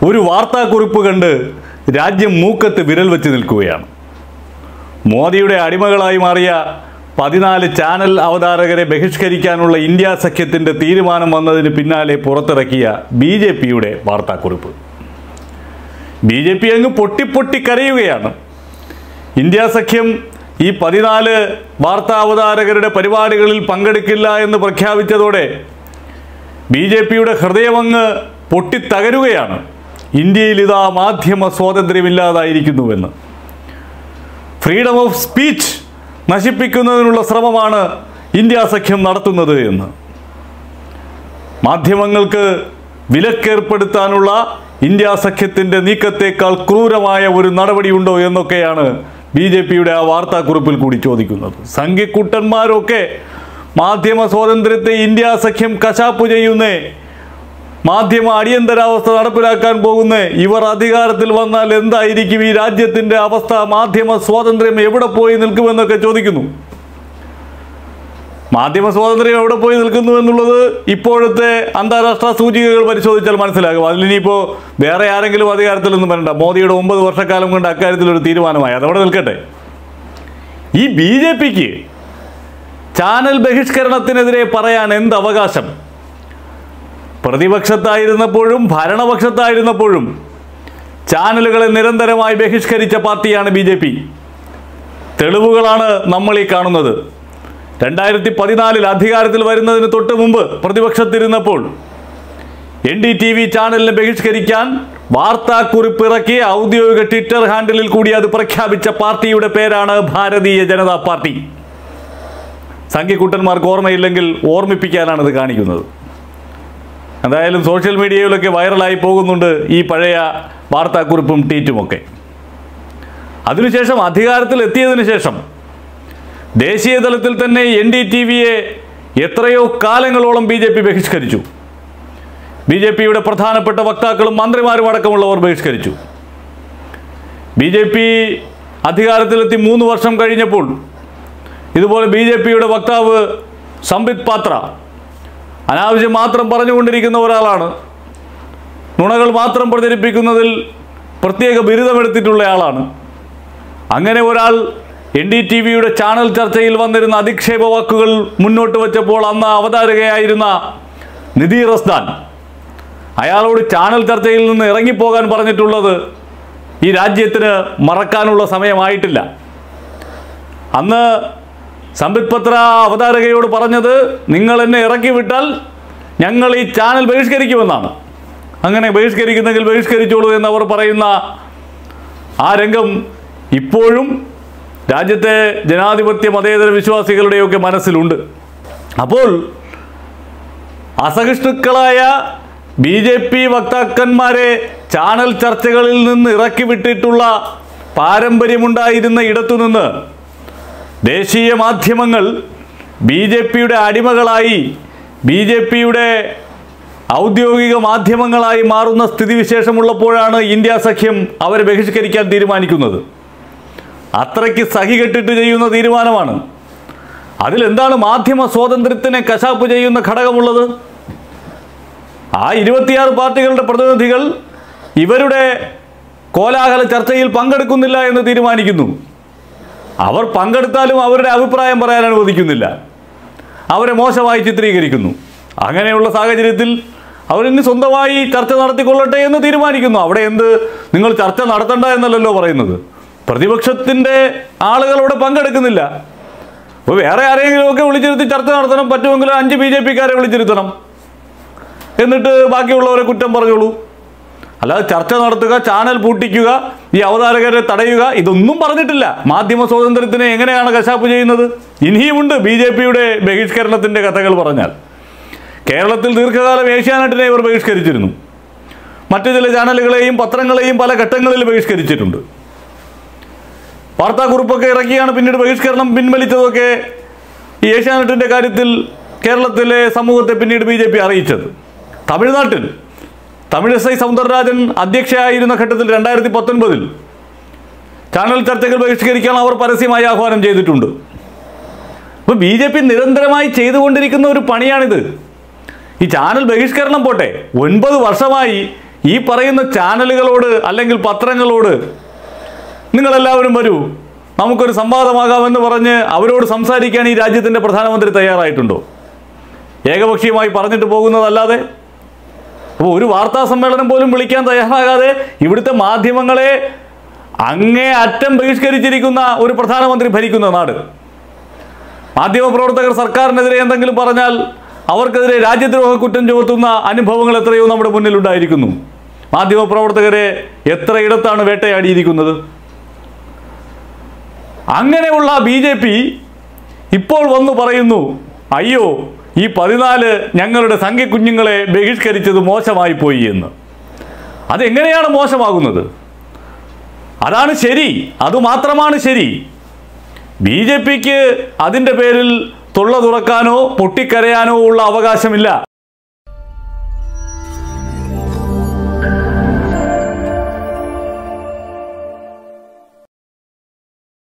ഒരു വാർത്താക്കുറിപ്പ് കണ്ട് രാജ്യം മൂക്കത്ത് വിരൽ വെച്ച് നിൽക്കുകയാണ് മോദിയുടെ അടിമകളായി മാറിയ പതിനാല് ചാനൽ അവതാരകരെ ബഹിഷ്കരിക്കാനുള്ള ഇന്ത്യ സഖ്യത്തിൻ്റെ തീരുമാനം വന്നതിന് പിന്നാലെ പുറത്തിറക്കിയ ബി ജെ പിയുടെ വാർത്താക്കുറിപ്പ് ബി ജെ പി അങ്ങ് പൊട്ടിപ്പൊട്ടി കരയുകയാണ് ഇന്ത്യ സഖ്യം ഈ പതിനാല് വാർത്താ അവതാരകരുടെ പരിപാടികളിൽ പങ്കെടുക്കില്ല എന്ന് പ്രഖ്യാപിച്ചതോടെ ബി ജെ പിയുടെ ഹൃദയമങ്ങ് പൊട്ടിത്തകരുകയാണ് ഇന്ത്യയിൽ ഇതാ മാധ്യമ സ്വാതന്ത്ര്യമില്ലാതായിരിക്കുന്നുവെന്ന് ഫ്രീഡം ഓഫ് സ്പീച്ച് നശിപ്പിക്കുന്നതിനുള്ള ശ്രമമാണ് ഇന്ത്യ സഖ്യം നടത്തുന്നത് എന്ന് മാധ്യമങ്ങൾക്ക് വിലക്കേർപ്പെടുത്താനുള്ള ഇന്ത്യ സഖ്യത്തിൻ്റെ നീക്കത്തേക്കാൾ ക്രൂരമായ ഒരു നടപടിയുണ്ടോ എന്നൊക്കെയാണ് ബി ജെ പിയുടെ ആ വാർത്താക്കുറിപ്പിൽ കൂടി ചോദിക്കുന്നത് സംഘിക്കുട്ടന്മാരൊക്കെ മാധ്യമ സ്വാതന്ത്ര്യത്തെ ഇന്ത്യ സഖ്യം കശാപ്പ് ചെയ്യുന്നേ മാധ്യമ അടിയന്തരാവസ്ഥ നടപ്പിലാക്കാൻ പോകുന്ന ഇവർ അധികാരത്തിൽ വന്നാൽ എന്തായിരിക്കും ഈ രാജ്യത്തിന്റെ അവസ്ഥ മാധ്യമ സ്വാതന്ത്ര്യം എവിടെ പോയി നിൽക്കുമെന്നൊക്കെ ചോദിക്കുന്നു മാധ്യമ സ്വാതന്ത്ര്യം എവിടെ പോയി നിൽക്കുന്നു എന്നുള്ളത് ഇപ്പോഴത്തെ അന്താരാഷ്ട്ര സൂചികകൾ പരിശോധിച്ചാൽ മനസ്സിലാകും അതിലിനിയിപ്പോൾ വേറെ ആരെങ്കിലും അധികാരത്തിലൊന്നും വരണ്ട മോദിയുടെ ഒമ്പത് വർഷക്കാലം കൊണ്ട് അക്കാര്യത്തിൽ ഒരു തീരുമാനമായി അതവിടെ നിൽക്കട്ടെ ഈ ബി ജെ പിക്ക് ചാനൽ ബഹിഷ്കരണത്തിനെതിരെ പറയാൻ എന്ത് അവകാശം പ്രതിപക്ഷത്തായിരുന്നപ്പോഴും ഭരണപക്ഷത്തായിരുന്നപ്പോഴും ചാനലുകളെ നിരന്തരമായി ബഹിഷ്കരിച്ച പാർട്ടിയാണ് ബി ജെ പി തെളിവുകളാണ് നമ്മൾ ഈ കാണുന്നത് രണ്ടായിരത്തി പതിനാലിൽ അധികാരത്തിൽ വരുന്നതിന് തൊട്ട് മുമ്പ് പ്രതിപക്ഷത്തിരുന്നപ്പോൾ എൻ ഡി ടി വി ചാനലിനെ ബഹിഷ്കരിക്കാൻ വാർത്താക്കുറിപ്പ് ഇറക്കി ഔദ്യോഗിക ട്വിറ്റർ ഹാൻഡിലിൽ കൂടി അത് പ്രഖ്യാപിച്ച പാർട്ടിയുടെ പേരാണ് ഭാരതീയ ജനതാ പാർട്ടി സംഘിക്കുട്ടന്മാർക്ക് ഓർമ്മയില്ലെങ്കിൽ ഓർമ്മിപ്പിക്കാനാണ് ഇത് കാണിക്കുന്നത് എന്തായാലും സോഷ്യൽ മീഡിയയിലൊക്കെ വൈറലായി പോകുന്നുണ്ട് ഈ പഴയ വാർത്താക്കുറിപ്പും ട്വീറ്റുമൊക്കെ അതിനുശേഷം അധികാരത്തിൽ എത്തിയതിനു ശേഷം ദേശീയ തലത്തിൽ തന്നെ എൻ ഡി ടി വിയെ എത്രയോ കാലങ്ങളോളം ബി ജെ പി ബഹിഷ്കരിച്ചു ബി ജെ പിയുടെ പ്രധാനപ്പെട്ട വക്താക്കളും മന്ത്രിമാരും അടക്കമുള്ളവർ ബഹിഷ്കരിച്ചു ബി ജെ പി അധികാരത്തിലെത്തി മൂന്ന് വർഷം കഴിഞ്ഞപ്പോൾ ഇതുപോലെ ബി ജെ പിയുടെ വക്താവ് സംബിത് പാത്ര അനാവശ്യം മാത്രം പറഞ്ഞുകൊണ്ടിരിക്കുന്ന ഒരാളാണ് നുണകൾ മാത്രം പ്രചരിപ്പിക്കുന്നതിൽ പ്രത്യേക ബിരുദമെടുത്തിട്ടുള്ള ആളാണ് അങ്ങനെ ഒരാൾ എൻ ഡി ടി വിയുടെ ചാനൽ ചർച്ചയിൽ വന്നിരുന്ന അധിക്ഷേപ വാക്കുകൾ മുന്നോട്ട് വച്ചപ്പോൾ അന്ന് അവതാരകയായിരുന്ന നിധി റസ്ദാൻ അയാളോട് ചാനൽ ചർച്ചയിൽ നിന്ന് ഇറങ്ങിപ്പോകാൻ പറഞ്ഞിട്ടുള്ളത് ഈ രാജ്യത്തിന് മറക്കാനുള്ള സമയമായിട്ടില്ല അന്ന് സംബിത് പത്ര അവതാരകയോട് പറഞ്ഞത് നിങ്ങൾ എന്നെ ഇറക്കി വിട്ടാൽ ഞങ്ങൾ ഈ ചാനൽ ബഹിഷ്കരിക്കുമെന്നാണ് അങ്ങനെ ബഹിഷ്കരിക്കുന്നെങ്കിൽ ബഹിഷ്കരിച്ചോളൂ എന്നവർ പറയുന്ന ആ രംഗം ഇപ്പോഴും രാജ്യത്തെ ജനാധിപത്യ മതേതര വിശ്വാസികളുടെയൊക്കെ മനസ്സിലുണ്ട് അപ്പോൾ അസഹിഷ്ണുക്കളായ ബി ജെ പി വക്താക്കന്മാരെ ചാനൽ ചർച്ചകളിൽ നിന്ന് ഇറക്കി വിട്ടിട്ടുള്ള പാരമ്പര്യമുണ്ടായിരുന്ന ഇടത്തുനിന്ന് ദേശീയ മാധ്യമങ്ങൾ ബി ജെ പിയുടെ അടിമകളായി ബി ജെ പിയുടെ ഔദ്യോഗിക മാധ്യമങ്ങളായി മാറുന്ന സ്ഥിതിവിശേഷമുള്ളപ്പോഴാണ് ഇന്ത്യ സഖ്യം അവരെ ബഹിഷ്കരിക്കാൻ തീരുമാനിക്കുന്നത് അത്രയ്ക്ക് സഹി കെട്ടിട്ട് ചെയ്യുന്ന തീരുമാനമാണ് അതിലെന്താണ് മാധ്യമ സ്വാതന്ത്ര്യത്തിനെ കശാപ്പ് ചെയ്യുന്ന ഘടകമുള്ളത് ആ ഇരുപത്തിയാറ് പാർട്ടികളുടെ പ്രതിനിധികൾ ഇവരുടെ കോലാഹല ചർച്ചയിൽ പങ്കെടുക്കുന്നില്ല എന്ന് തീരുമാനിക്കുന്നു അവർ പങ്കെടുത്താലും അവരുടെ അഭിപ്രായം പറയാൻ അനുവദിക്കുന്നില്ല അവരെ മോശമായി ചിത്രീകരിക്കുന്നു അങ്ങനെയുള്ള സാഹചര്യത്തിൽ അവരിനി സ്വന്തമായി ചർച്ച നടത്തിക്കൊള്ളട്ടെ എന്ന് തീരുമാനിക്കുന്നു അവിടെ എന്ത് നിങ്ങൾ ചർച്ച നടത്തണ്ട എന്നല്ലല്ലോ പറയുന്നത് പ്രതിപക്ഷത്തിൻ്റെ ആളുകൾ അവിടെ പങ്കെടുക്കുന്നില്ല അപ്പോൾ വേറെ ആരെങ്കിലുമൊക്കെ വിളിച്ചിരുത്തി ചർച്ച നടത്തണം പറ്റുമെങ്കിൽ അഞ്ച് ബി ജെ പിക്കാരെ വിളിച്ചിരുത്തണം എന്നിട്ട് ബാക്കിയുള്ളവരെ കുറ്റം പറഞ്ഞോളൂ അല്ലാതെ ചർച്ച നടത്തുക ചാനൽ പൂട്ടിക്കുക ഈ അവതാരകരെ തടയുക ഇതൊന്നും പറഞ്ഞിട്ടില്ല മാധ്യമ സ്വാതന്ത്ര്യത്തിനെ എങ്ങനെയാണ് കശാപ്പ് ചെയ്യുന്നത് ഇനിയുമുണ്ട് ബി ജെ പിയുടെ ബഹിഷ്കരണത്തിൻ്റെ കഥകൾ പറഞ്ഞാൽ കേരളത്തിൽ ദീർഘകാലം ഏഷ്യാനെറ്റിനെ ഇവർ ബഹിഷ്കരിച്ചിരുന്നു മറ്റു ചില ചാനലുകളെയും പത്രങ്ങളെയും പല ഘട്ടങ്ങളിൽ ബഹിഷ്കരിച്ചിട്ടുണ്ട് വാർത്താക്കുറിപ്പൊക്കെ ഇറക്കിയാണ് പിന്നീട് ബഹിഷ്കരണം പിൻവലിച്ചതൊക്കെ ഈ ഏഷ്യാനെറ്റിൻ്റെ കാര്യത്തിൽ കേരളത്തിലെ സമൂഹത്തെ പിന്നീട് ബി ജെ പി അറിയിച്ചത് തമിഴ്നാട്ടിൽ തമിഴിസൈ സൗന്ദരരാജൻ അധ്യക്ഷയായിരുന്ന ഘട്ടത്തിൽ രണ്ടായിരത്തി പത്തൊൻപതിൽ ചാനൽ ചർച്ചകൾ ബഹിഷ്കരിക്കാൻ അവർ പരസ്യമായി ആഹ്വാനം ചെയ്തിട്ടുണ്ട് അപ്പോൾ ബി ജെ പി നിരന്തരമായി ചെയ്തുകൊണ്ടിരിക്കുന്ന ഒരു പണിയാണിത് ഈ ചാനൽ ബഹിഷ്കരണം പോട്ടെ ഒൻപത് വർഷമായി ഈ പറയുന്ന ചാനലുകളോട് അല്ലെങ്കിൽ പത്രങ്ങളോട് നിങ്ങളെല്ലാവരും വരൂ നമുക്കൊരു സംവാദമാകാമെന്ന് പറഞ്ഞ് അവരോട് സംസാരിക്കാൻ ഈ രാജ്യത്തിൻ്റെ പ്രധാനമന്ത്രി തയ്യാറായിട്ടുണ്ടോ ഏകപക്ഷീയമായി പറഞ്ഞിട്ട് പോകുന്നതല്ലാതെ അപ്പോൾ ഒരു വാർത്താ സമ്മേളനം പോലും വിളിക്കാൻ തയ്യാറാകാതെ ഇവിടുത്തെ മാധ്യമങ്ങളെ അങ്ങേ അറ്റം ബഹിഷ്കരിച്ചിരിക്കുന്ന ഒരു പ്രധാനമന്ത്രി ഭരിക്കുന്ന നാട് മാധ്യമപ്രവർത്തകർ സർക്കാരിനെതിരെ എന്തെങ്കിലും പറഞ്ഞാൽ അവർക്കെതിരെ രാജ്യദ്രോഹ കുറ്റം ചുമത്തുന്ന അനുഭവങ്ങൾ എത്രയോ നമ്മുടെ മുന്നിലുണ്ടായിരിക്കുന്നു മാധ്യമപ്രവർത്തകരെ എത്രയിടത്താണ് വേട്ടയാടിയിരിക്കുന്നത് അങ്ങനെയുള്ള ബി ജെ പി ഇപ്പോൾ വന്നു പറയുന്നു അയ്യോ ഈ പതിനാല് ഞങ്ങളുടെ സംഖ്യക്കുഞ്ഞുങ്ങളെ ബഹിഷ്കരിച്ചത് മോശമായി പോയി എന്ന് അതെങ്ങനെയാണ് മോശമാകുന്നത് അതാണ് ശരി അതുമാത്രമാണ് ശരി ബി ജെ പിക്ക് അതിൻ്റെ പേരിൽ തൊള്ള തുറക്കാനോ പൊട്ടിക്കരയാനോ ഉള്ള അവകാശമില്ല